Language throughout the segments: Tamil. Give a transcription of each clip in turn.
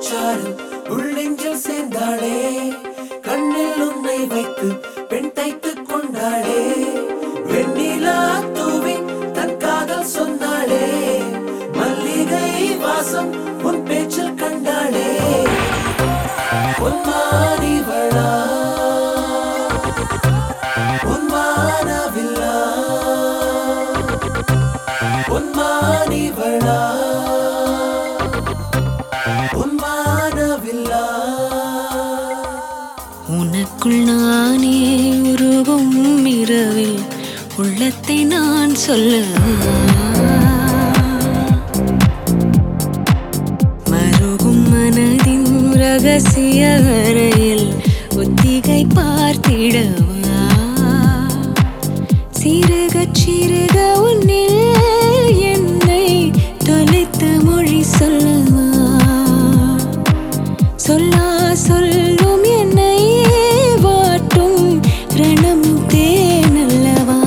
சாறு உள்ளெஞ்சில் சேர்ந்தாளே கண்ணில் உன்னை வைத்து பெண் தைத்துக் கொண்டாளே வெண்ணிலா தூவி தன் காதல் சொன்னாளே மல்லிகை வாசம் உன் பேச்சில் கண்டாளே பொன்மாரிவளா பொன்மானவில்லா பொன்மானிவளா பொன்மானவில்லா உனக்குள் நானே உருகும் இரவில் உள்ளத்தை நான் சொல்ல மருகும் மனதின் ரகசிய அறையில் ஒத்திகை பார்த்திடவா சிறுக சிறுக உன்னில் என்னை தொலைத்த மொழி சொல்லவா சொல்லா சொல்லும் என்னை வாட்டும் ரணம் தேனல்லவா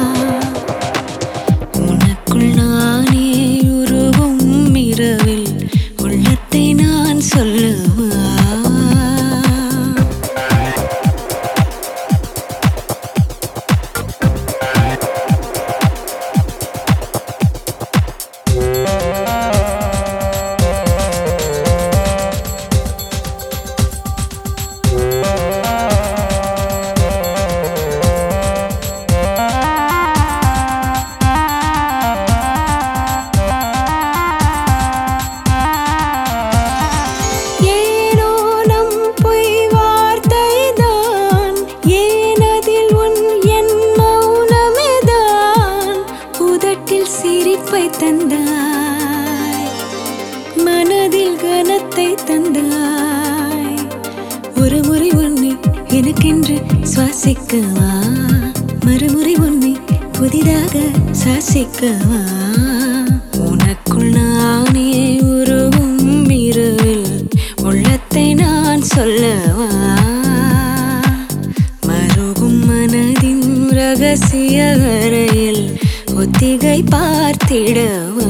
உனக்குள் நானே உருவும் இரவில் உள்ளத்தை நான் சொல்லவா ஏனோ நம் பொய் வார்த்தைதான் ஏனதில் உன் என் மௌனமேதான் உதட்டில் சிரிப்பை தந்தாய் மனதில் கனத்தை தந்தாய் ஒரு முறை உன்னை எனக்கென்று சுவாசிக்கவா மறுமுறை உன்னை புதிதாக சாசிக்கவா உனக்குள் நானே உருவும் இரவில் உள்ளத்தை நான் சொல்லவா மருகும் மனதின் ரகசிய அறையில் ஒத்திகை பார்த்திடவா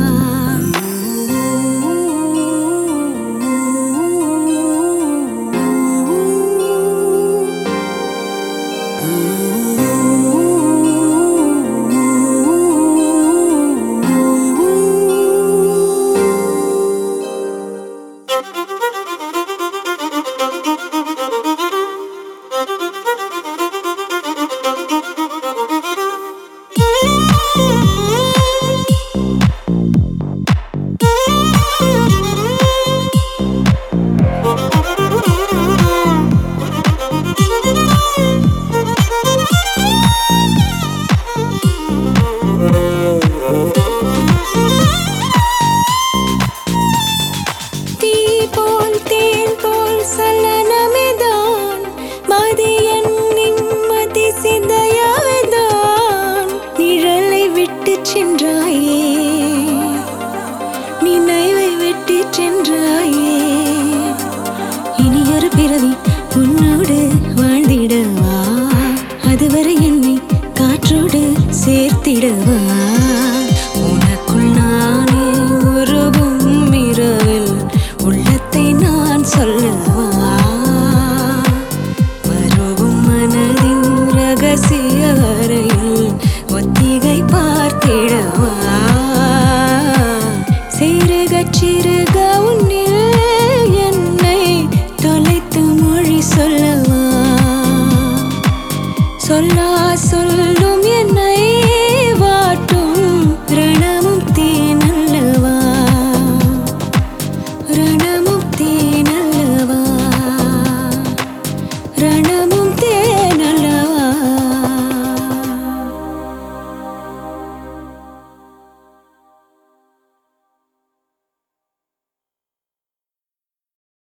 தீ போல் தேன் போல் சலனமேதான் மதியன் நிம்மதி சிந்தையாவேதான் நிழலை விட்டு சென்றாயே நினைவை விட்டு சென்றாயே இனியொரு பிறவி உன்னோடு வாழ்ந்திடவா அதுவரை என்னை காற்றோடு சேர்த்திடவா உனக்குள் நானே உருவும் இரவில் உள்ளத்தை நான் சொல்லவா மருவும் மனதின் ரகசிய அறை